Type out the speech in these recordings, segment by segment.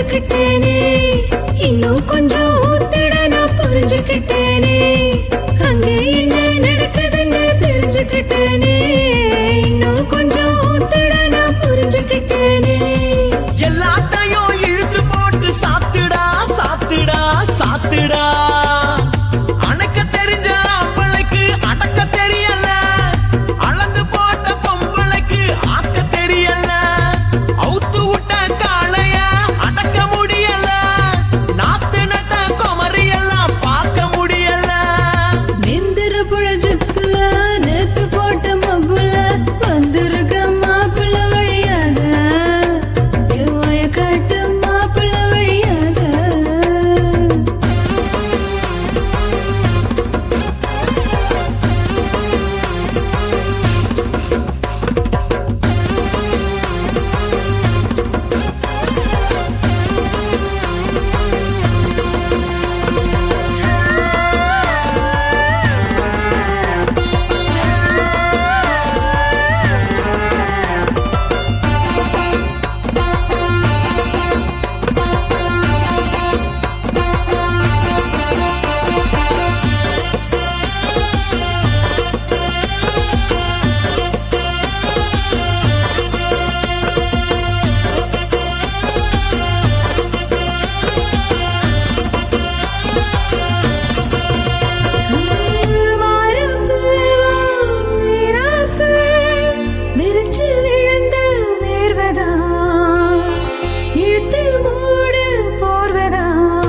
தெரிஞ்சுக்கிட்டேனே இன்னும் கொஞ்சம் ஊத்திட நான் புரிஞ்சுக்கிட்டேனே அங்கே என்ன நடக்குதுன்னு தெரிஞ்சுக்கிட்டேனே இன்னும் கொஞ்சம் ஊத்திட நான் புரிஞ்சுக்கிட்டேனே எல்லாத்தையும் இழுத்து போட்டு சாத்துடா சாத்துடா சாத்துடா அணைக்க தெரிஞ்ச அப்பளைக்கு அடக்க தெரியல அளந்து போட்ட பொம்பளைக்கு ஆக்க தெரியல அவுத்து விட்ட காளைய அடக்க முடியல நாத்து நட்ட குமரியெல்லாம் பார்க்க முடியல நெந்திர புழ ஜிப்ஸ்ல நேத்து போட்ட மப்புல வந்திருக்க மாப்பிள்ள வழியாக திருவாய காட்டு மாப்பிள்ள வழியாக மாறுப்பு வீராப்பு விரிச்சு விழுந்த வேர்வதா இழுத்து மூடு போர்வதா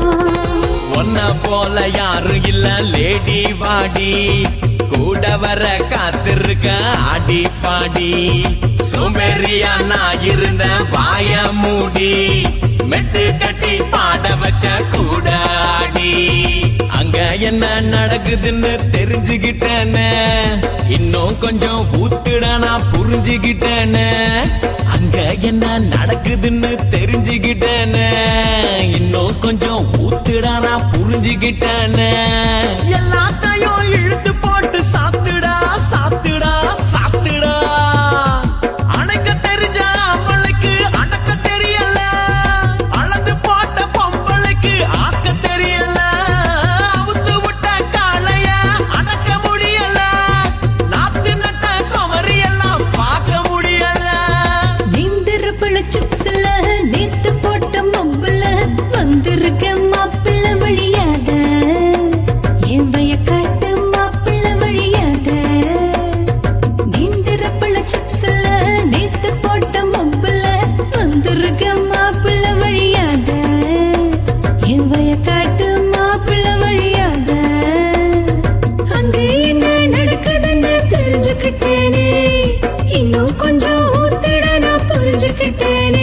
ஒன்ன போல யாரும் இல்ல லேடி வாடி கூட வர காத்திருக்க ஆடி பாடி சோம்பேறியா நான் இருந்த வாய மூடி மெட்டு கட்டி பாட வச்ச கூட ஆடி அங்க என்ன நடக்குதுன்னு தெரிஞ்சுக்கிட்டேனே இன்னும் கொஞ்சம் ஊத்துட நான் புரிஞ்சுக்கிட்டேனே அங்க என்ன நடக்குதுன்னு தெரிஞ்சுக்கிட்டேனே இன்னும் கொஞ்சம் ஊத்துடா நான் புரிஞ்சுக்கிட்டேனே எல்லாத்தையும் இழுத்து போட்டு சாத்துடா சாத்துடா சாத்துடா அணைக்க தெரிஞ்ச அவளுக்கு அடக்க தெரியல அளந்து போட்ட பொம்பளைக்கு ஆக்க தெரியல அவுத்து விட்ட காளைய அடக்க முடியல நாத்து நட்ட குமரியெல்லாம் பார்க்க முடியல நிந்திர புழ சிப்ஸ்ல நேத்து போட்ட மப்புல வந்திருக்க மாப்பிள்ள வழியாக என் வய காட்டு மாப்பிள்ள வழியாக நிந்திர புழ சிப்ஸ்ல நேத்து போட்ட மப்புல வந்திருக்க மாப்பிள்ள வழியாக என் வய காட்டு மாப்பிள்ள வழியாக அங்க என்ன நடக்குதுன்னு தெரிஞ்சுக்கிட்டேனே இன்னும் கொஞ்சம் ஊத்திட நான் புரிஞ்சுக்கிட்டேனே